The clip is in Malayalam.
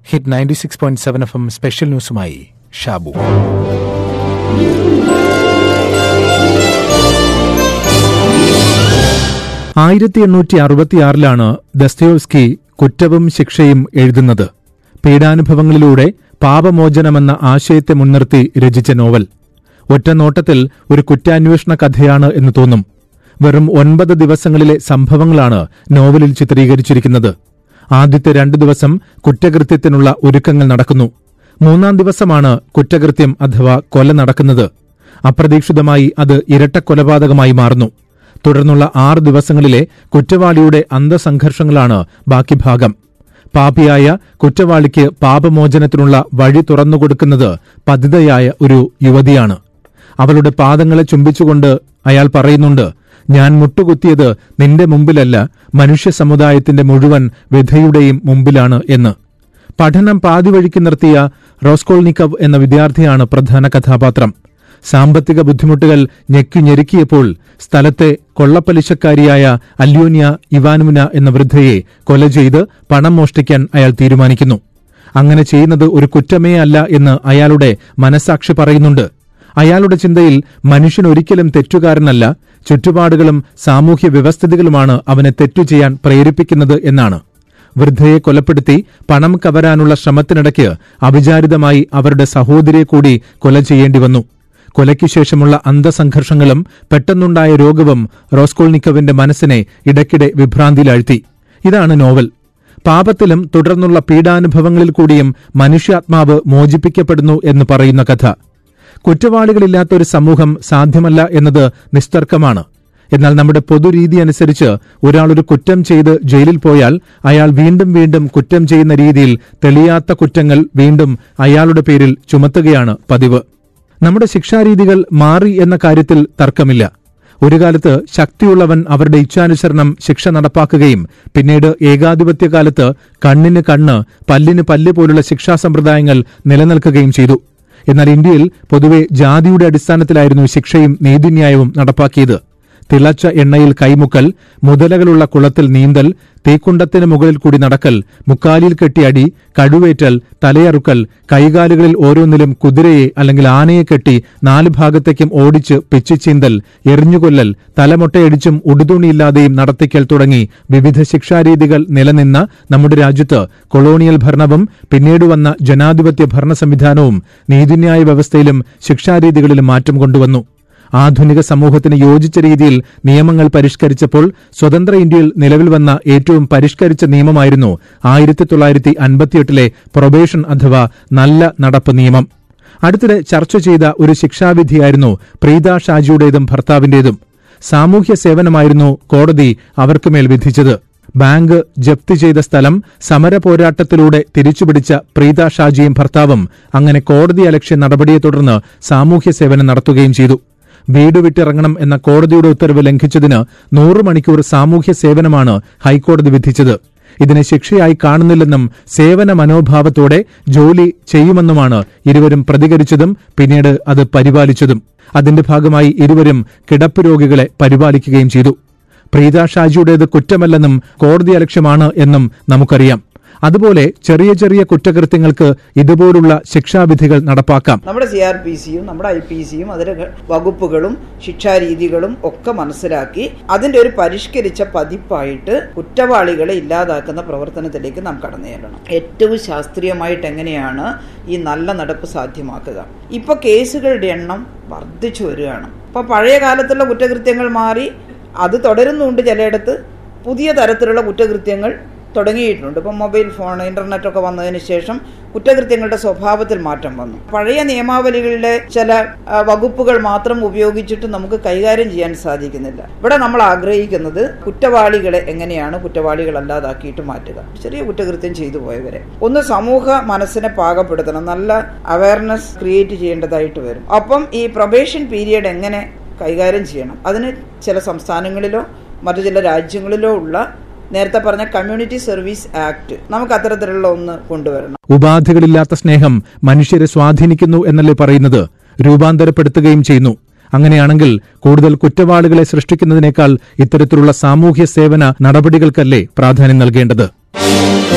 hit ninety six point seven F M special ന്യൂസുമായി ഷാബു ആയിരത്തി എണ്ണൂറ്റി അറുപത്തിയാറിലാണ് ദസ്തയോസ്കി കുറ്റവും ശിക്ഷയും എഴുതുന്നത് പീഡാനുഭവങ്ങളിലൂടെ പാപമോചനമെന്ന ആശയത്തെ മുൻനിർത്തി രചിച്ച നോവൽ ഒറ്റ നോട്ടത്തിൽ ഒരു കുറ്റാന്വേഷണ കഥയാണ് എന്ന് തോന്നും വെറും ഒൻപത് ദിവസങ്ങളിലെ സംഭവങ്ങളാണ് നോവലിൽ ചിത്രീകരിച്ചിരിക്കുന്നത് ആദ്യത്തെ രണ്ടു ദിവസം കുറ്റകൃത്യത്തിനുള്ള ഒരുക്കങ്ങൾ നടക്കുന്നു മൂന്നാം ദിവസമാണ് കുറ്റകൃത്യം അഥവാ കൊല നടക്കുന്നത് അപ്രതീക്ഷിതമായി അത് ഇരട്ട കൊലപാതകമായി മാറുന്നു തുടർന്നുള്ള ആറ് ദിവസങ്ങളിലെ കുറ്റവാളിയുടെ അന്തസംഘർഷങ്ങളാണ് ബാക്കി ഭാഗം പാപിയായ കുറ്റവാളിക്ക് പാപമോചനത്തിനുള്ള വഴി തുറന്നുകൊടുക്കുന്നത് പതിതയായ ഒരു യുവതിയാണ് അവളുടെ പാദങ്ങളെ ചുംബിച്ചുകൊണ്ട് അയാൾ പറയുന്നുണ്ട് ഞാൻ മുട്ടുകുത്തിയത് നിന്റെ മുമ്പിലല്ല മനുഷ്യ സമുദായത്തിന്റെ മുഴുവൻ വിധയുടെയും മുമ്പിലാണ് എന്ന് പഠനം പാതിവഴിക്ക് നിർത്തിയ റോസ്കോൾനിക്കവ് എന്ന വിദ്യാർത്ഥിയാണ് പ്രധാന കഥാപാത്രം സാമ്പത്തിക ബുദ്ധിമുട്ടുകൾ ഞെക്കി ഞെരുക്കിയപ്പോൾ സ്ഥലത്തെ കൊള്ളപ്പലിശക്കാരിയായ അല്യോനിയ ഇവാനുന എന്ന വൃദ്ധയെ കൊല ചെയ്ത് പണം മോഷ്ടിക്കാൻ അയാൾ തീരുമാനിക്കുന്നു അങ്ങനെ ചെയ്യുന്നത് ഒരു കുറ്റമേ അല്ല എന്ന് അയാളുടെ മനസാക്ഷി പറയുന്നുണ്ട് അയാളുടെ ചിന്തയിൽ മനുഷ്യൻ ഒരിക്കലും തെറ്റുകാരനല്ല ചുറ്റുപാടുകളും സാമൂഹ്യ വ്യവസ്ഥിതികളുമാണ് അവനെ തെറ്റു ചെയ്യാൻ പ്രേരിപ്പിക്കുന്നത് എന്നാണ് വൃദ്ധയെ കൊലപ്പെടുത്തി പണം കവരാനുള്ള ശ്രമത്തിനിടയ്ക്ക് അവിചാരിതമായി അവരുടെ സഹോദരിയെ കൂടി കൊല ചെയ്യേണ്ടി വന്നു കൊലയ്ക്ക് ശേഷമുള്ള അന്തസംഘർഷങ്ങളും പെട്ടെന്നുണ്ടായ രോഗവും റോസ്കോൾനിക്കവിന്റെ മനസ്സിനെ ഇടയ്ക്കിടെ വിഭ്രാന്തിയിലാഴ്ത്തി ഇതാണ് നോവൽ പാപത്തിലും തുടർന്നുള്ള പീഡാനുഭവങ്ങളിൽ കൂടിയും മനുഷ്യാത്മാവ് മോചിപ്പിക്കപ്പെടുന്നു എന്ന് പറയുന്ന കഥ കുറ്റവാളികളില്ലാത്ത ഒരു സമൂഹം സാധ്യമല്ല എന്നത് നിസ്തർക്കമാണ് എന്നാൽ നമ്മുടെ പൊതുരീതി അനുസരിച്ച് ഒരാൾ ഒരു കുറ്റം ചെയ്ത് ജയിലിൽ പോയാൽ അയാൾ വീണ്ടും വീണ്ടും കുറ്റം ചെയ്യുന്ന രീതിയിൽ തെളിയാത്ത കുറ്റങ്ങൾ വീണ്ടും അയാളുടെ പേരിൽ ചുമത്തുകയാണ് പതിവ് നമ്മുടെ ശിക്ഷാരീതികൾ മാറി എന്ന കാര്യത്തിൽ തർക്കമില്ല ഒരു കാലത്ത് ശക്തിയുള്ളവൻ അവരുടെ ഇച്ഛാനുസരണം ശിക്ഷ നടപ്പാക്കുകയും പിന്നീട് ഏകാധിപത്യകാലത്ത് കണ്ണിന് കണ്ണ് പല്ലിന് പല്ല് പോലുള്ള ശിക്ഷാ സമ്പ്രദായങ്ങൾ നിലനിൽക്കുകയും ചെയ്തു എന്നാൽ ഇന്ത്യയിൽ പൊതുവെ ജാതിയുടെ അടിസ്ഥാനത്തിലായിരുന്നു ശിക്ഷയും നീതിന്യായവും നടപ്പാക്കിയത് തിളച്ച എണ്ണയിൽ കൈമുക്കൽ മുതലകളുള്ള കുളത്തിൽ നീന്തൽ തീക്കുണ്ടത്തിന് മുകളിൽ കൂടി നടക്കൽ മുക്കാലിയിൽ കെട്ടിയടി കഴുവേറ്റൽ തലയറുക്കൽ കൈകാലുകളിൽ ഓരോന്നിലും കുതിരയെ അല്ലെങ്കിൽ ആനയെ കെട്ടി നാല് ഭാഗത്തേക്കും ഓടിച്ച് പിച്ചിച്ചീന്തൽ എറിഞ്ഞുകൊല്ലൽ തലമൊട്ടയടിച്ചും ഉടുതുണിയില്ലാതെയും നടത്തിക്കൽ തുടങ്ങി വിവിധ ശിക്ഷാരീതികൾ നിലനിന്ന നമ്മുടെ രാജ്യത്ത് കൊളോണിയൽ ഭരണവും പിന്നീട് വന്ന ജനാധിപത്യ ഭരണ സംവിധാനവും നീതിന്യായ വ്യവസ്ഥയിലും ശിക്ഷാരീതികളിലും മാറ്റം കൊണ്ടുവന്നു ആധുനിക സമൂഹത്തിന് യോജിച്ച രീതിയിൽ നിയമങ്ങൾ പരിഷ്കരിച്ചപ്പോൾ സ്വതന്ത്ര ഇന്ത്യയിൽ നിലവിൽ വന്ന ഏറ്റവും പരിഷ്കരിച്ച നിയമമായിരുന്നു ആയിരത്തി തൊള്ളായിരത്തി അൻപത്തിയെട്ടിലെ പ്രൊബേഷൻ അഥവാ നല്ല നടപ്പ് നിയമം അടുത്തിടെ ചർച്ച ചെയ്ത ഒരു ശിക്ഷാവിധിയായിരുന്നു പ്രീത ഷാജിയുടേതും ഭർത്താവിന്റേതും സാമൂഹ്യ സേവനമായിരുന്നു കോടതി അവർക്കുമേൽ വിധിച്ചത് ബാങ്ക് ജപ്തി ചെയ്ത സ്ഥലം സമര പോരാട്ടത്തിലൂടെ തിരിച്ചുപിടിച്ച പ്രീത ഷാജിയും ഭർത്താവും അങ്ങനെ കോടതി അലക്ഷ്യ നടപടിയെ തുടർന്ന് സാമൂഹ്യ സേവനം നടത്തുകയും ചെയ്തു വീട് വിട്ടിറങ്ങണം എന്ന കോടതിയുടെ ഉത്തരവ് ലംഘിച്ചതിന് നൂറ് മണിക്കൂർ സാമൂഹ്യ സേവനമാണ് ഹൈക്കോടതി വിധിച്ചത് ഇതിനെ ശിക്ഷയായി കാണുന്നില്ലെന്നും സേവന മനോഭാവത്തോടെ ജോലി ചെയ്യുമെന്നുമാണ് ഇരുവരും പ്രതികരിച്ചതും പിന്നീട് അത് പരിപാലിച്ചതും അതിന്റെ ഭാഗമായി ഇരുവരും കിടപ്പ് രോഗികളെ പരിപാലിക്കുകയും ചെയ്തു പ്രീത ഷാജിയുടേത് കുറ്റമല്ലെന്നും കോടതി അലക്ഷ്യമാണ് എന്നും നമുക്കറിയാം അതുപോലെ ചെറിയ ചെറിയ കുറ്റകൃത്യങ്ങൾക്ക് ഇതുപോലുള്ള ശിക്ഷാവിധികൾ നടപ്പാക്കാം നമ്മുടെ സി ആർ പി സിയും നമ്മുടെ ഐ പി സിയും അതിലെ വകുപ്പുകളും ശിക്ഷാരീതികളും ഒക്കെ മനസ്സിലാക്കി അതിന്റെ ഒരു പരിഷ്കരിച്ച പതിപ്പായിട്ട് കുറ്റവാളികളെ ഇല്ലാതാക്കുന്ന പ്രവർത്തനത്തിലേക്ക് നാം കടന്നു ചെല്ലണം ഏറ്റവും ശാസ്ത്രീയമായിട്ട് എങ്ങനെയാണ് ഈ നല്ല നടപ്പ് സാധ്യമാക്കുക ഇപ്പൊ കേസുകളുടെ എണ്ണം വർദ്ധിച്ചു വരികയാണ് ഇപ്പൊ പഴയ കാലത്തുള്ള കുറ്റകൃത്യങ്ങൾ മാറി അത് തുടരുന്നുണ്ട് ചിലയിടത്ത് പുതിയ തരത്തിലുള്ള കുറ്റകൃത്യങ്ങൾ തുടങ്ങിയിട്ടുണ്ട് ഇപ്പം മൊബൈൽ ഫോൺ ഇന്റർനെറ്റ് ഒക്കെ വന്നതിന് ശേഷം കുറ്റകൃത്യങ്ങളുടെ സ്വഭാവത്തിൽ മാറ്റം വന്നു പഴയ നിയമാവലികളിലെ ചില ആ, വകുപ്പുകൾ മാത്രം ഉപയോഗിച്ചിട്ട് നമുക്ക് കൈകാര്യം ചെയ്യാൻ സാധിക്കുന്നില്ല ഇവിടെ നമ്മൾ ആഗ്രഹിക്കുന്നത് കുറ്റവാളികളെ എങ്ങനെയാണ് കുറ്റവാളികളല്ലാതാക്കിയിട്ട് മാറ്റുക ചെറിയ കുറ്റകൃത്യം ചെയ്തു പോയവരെ ഒന്ന് സമൂഹ മനസ്സിനെ പാകപ്പെടുത്തണം നല്ല അവയർനെസ് ക്രിയേറ്റ് ചെയ്യേണ്ടതായിട്ട് വരും അപ്പം ഈ പ്രൊബേഷൻ പീരിയഡ് എങ്ങനെ കൈകാര്യം ചെയ്യണം അതിന് ചില സംസ്ഥാനങ്ങളിലോ മറ്റു ചില രാജ്യങ്ങളിലോ ഉള്ള നേരത്തെ പറഞ്ഞ കമ്മ്യൂണിറ്റി സർവീസ് ആക്ട് നമുക്ക് അത്തരത്തിലുള്ള ഒന്ന് കൊണ്ടുവരണം ഉപാധികളില്ലാത്ത സ്നേഹം മനുഷ്യരെ സ്വാധീനിക്കുന്നു എന്നല്ലേ പറയുന്നത് രൂപാന്തരപ്പെടുത്തുകയും ചെയ്യുന്നു അങ്ങനെയാണെങ്കിൽ കൂടുതൽ കുറ്റവാളികളെ സൃഷ്ടിക്കുന്നതിനേക്കാൾ ഇത്തരത്തിലുള്ള സാമൂഹ്യ സേവന നടപടികൾക്കല്ലേ പ്രാധാന്യം നൽകേണ്ടത്